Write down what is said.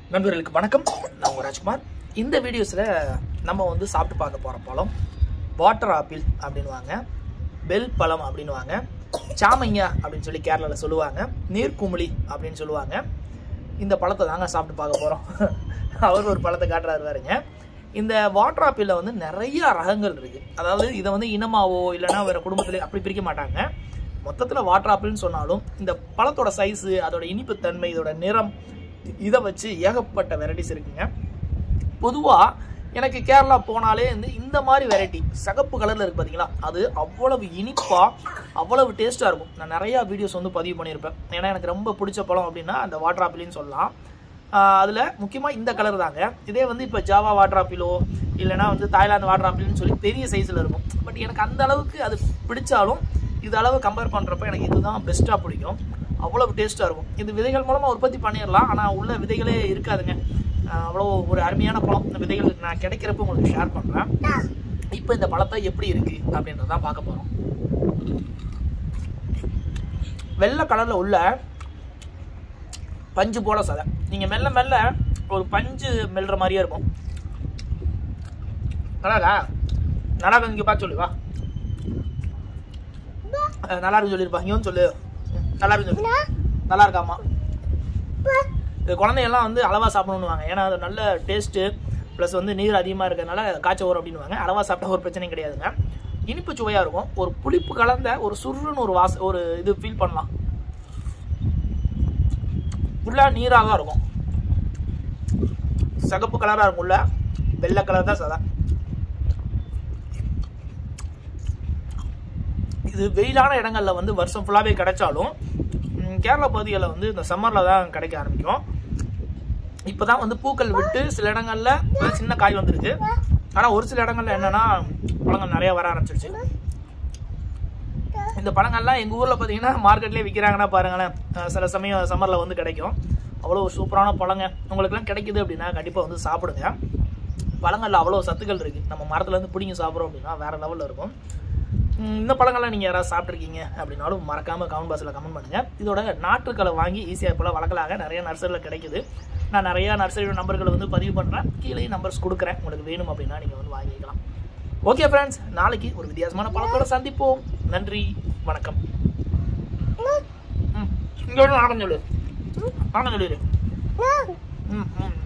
நண்பர்களுக்கு வணக்கம் நான் உங்க ராஜ்குமார் இந்த வீடியோஸில் நம்ம வந்து சாப்பிட்டு பார்க்க போகிற பழம் வாட்டர் ஆப்பிள் அப்படின்வாங்க பெல் பழம் அப்படின்வாங்க சாமைங்க அப்படின்னு சொல்லி கேரளாவில் சொல்லுவாங்க நீர்க்குமிழி அப்படின்னு சொல்லுவாங்க இந்த பழத்தை தாங்க சாப்பிட்டு பார்க்க போகிறோம் அவர் ஒரு பழத்தை காட்டுறாரு பாருங்க இந்த வாட்டர் ஆப்பிளில் வந்து நிறைய ரகங்கள் இருக்குது அதாவது இதை வந்து இனமாவோ இல்லைன்னா வேறு குடும்பத்திலே அப்படி பிரிக்க மாட்டாங்க மொத்தத்தில் வாட்டர் ஆப்பிள்னு சொன்னாலும் இந்த பழத்தோட சைஸு அதோட இனிப்புத்தன்மை இதோட நிறம் இதை வச்சு ஏகப்பட்ட வெரைட்டிஸ் இருக்குங்க பொதுவாக எனக்கு கேரளா போனாலே வந்து இந்த மாதிரி வெரைட்டி சகப்பு கலரில் இருக்குது பார்த்தீங்களா அது அவ்வளவு இனிப்பாக அவ்வளவு டேஸ்ட்டாக இருக்கும் நான் நிறையா வீடியோஸ் வந்து பதிவு பண்ணியிருப்பேன் ஏன்னா எனக்கு ரொம்ப பிடிச்ச பழம் அப்படின்னா அந்த வாட்டர் ஆப்பிள்னு சொல்லலாம் அதில் முக்கியமாக இந்த கலர் தாங்க இதே வந்து இப்போ ஜாவா வாட்டர் ஆப்பிளோ இல்லைனா வந்து தாய்லாந்து வாட்டர் ஆப்பிள்னு சொல்லி பெரிய சைஸில் இருக்கும் பட் எனக்கு அந்த அளவுக்கு அது பிடிச்சாலும் இது அளவு கம்பேர் பண்ணுறப்ப எனக்கு இதுதான் பெஸ்ட்டாக பிடிக்கும் அவ்வளவு டேஸ்ட்டாக இருக்கும் இது விதைகள் மூலமாக உற்பத்தி பண்ணிடலாம் ஆனால் உள்ள விதைகளே இருக்காதுங்க ஆஹ் அவ்வளோ ஒரு அருமையான பழம் இந்த விதைகள் நான் கிடைக்கிறப்ப உங்களுக்கு ஷேர் பண்ணுறேன் இப்போ இந்த பழத்தை எப்படி இருக்குது அப்படின்றத பார்க்க போகிறோம் வெள்ளை கலரில் உள்ள பஞ்சு போல சதை நீங்கள் மெல்ல மெல்ல ஒரு பஞ்சு மெல்ற மாதிரியே இருக்கும் நல்லாக்கா நல்லா இங்கே பார்த்து சொல்லு வா அஹ் நல்லா இருக்கு சொல்லியிருப்பா இங்கே வந்து சொல்லு ம், நல்லா இருக்கு சொல்லு நல்லா இருக்காமா இது குழந்தைங்கள்லாம் வந்து அளவாக சாப்பிடணுவாங்க ஏன்னா அது நல்ல டேஸ்ட்டு ப்ளஸ் வந்து நீர் அதிகமாக இருக்கிறதுனால காய்ச்சல் வரும் அப்படின்னுவாங்க அளவாக சாப்பிட்டா ஒரு பிரச்சனையும் கிடையாதுங்க இனிப்பு சுவையாக இருக்கும் ஒரு புளிப்பு கலந்த ஒரு சுருன்னு ஒரு வாச ஒரு இது ஃபீல் பண்ணலாம் ஃபுல்லாக நீராக தான் இருக்கும் சகப்பு கலராக இருக்கும்ல வெள்ளை கலர் தான் சதா இது வெயிலான இடங்கள்ல வந்து வருஷம் ஃபுல்லாகவே கிடைச்சாலும் ம், கேரளா பகுதிகளில் வந்து இந்த சம்மரில் தான் கிடைக்க ஆரம்பிக்கும் இப்போ தான் வந்து பூக்கள் விட்டு சில இடங்கள்ல ஒரு சின்ன காய் வந்திருக்கு ஆனால் ஒரு சில இடங்கள்ல என்னன்னா பழங்கள் நிறைய வர ஆரம்பிச்சிருச்சு இந்த பழங்கள்லாம் எங்கள் ஊரில் பார்த்தீங்கன்னா மார்க்கெட்லேயே விற்கிறாங்கன்னா பாருங்களேன் அஹ் சில சமயம் சம்மரில் வந்து கிடைக்கும் அவ்வளோ ஒரு சூப்பரான பழங்க உங்களுக்குலாம் கிடைக்குது அப்படின்னா கண்டிப்பாக வந்து சாப்பிடுங்க பழங்கள்ல அவ்வளோ சத்துக்கள் இருக்குது நம்ம மரத்துலேருந்து பிடிங்கி சாப்பிட்றோம் அப்படின்னா வேறு லெவலில் இருக்கும் உம், இந்த பழங்கள்லாம் நீங்கள் யாராவது சாப்பிட்ருக்கீங்க அப்படின்னாலும் மறக்காமல் கமெண்ட் பாக்ஸில் கமெண்ட் பண்ணுங்கள் இதோட நாற்றுக்களை வாங்கி ஈஸியாக இப்போலாம் வளர்க்கலாங்க நிறைய நர்சரியில் கிடைக்குது நான் நிறையா நர்சரியோட நம்பர்களை வந்து பதிவு பண்ணுறேன் கீழே நம்பர்ஸ் கொடுக்குறேன் உங்களுக்கு வேணும் அப்படின்னா நீங்கள் வந்து வாங்கிக்கலாம் ஓகே ஃப்ரெண்ட்ஸ் நாளைக்கு ஒரு வித்தியாசமான பழத்தோட சந்திப்போம் நன்றி வணக்கம் ம் இங்கே நாடம் சொல்லு நாடம் சொல்லிடு ம் ம்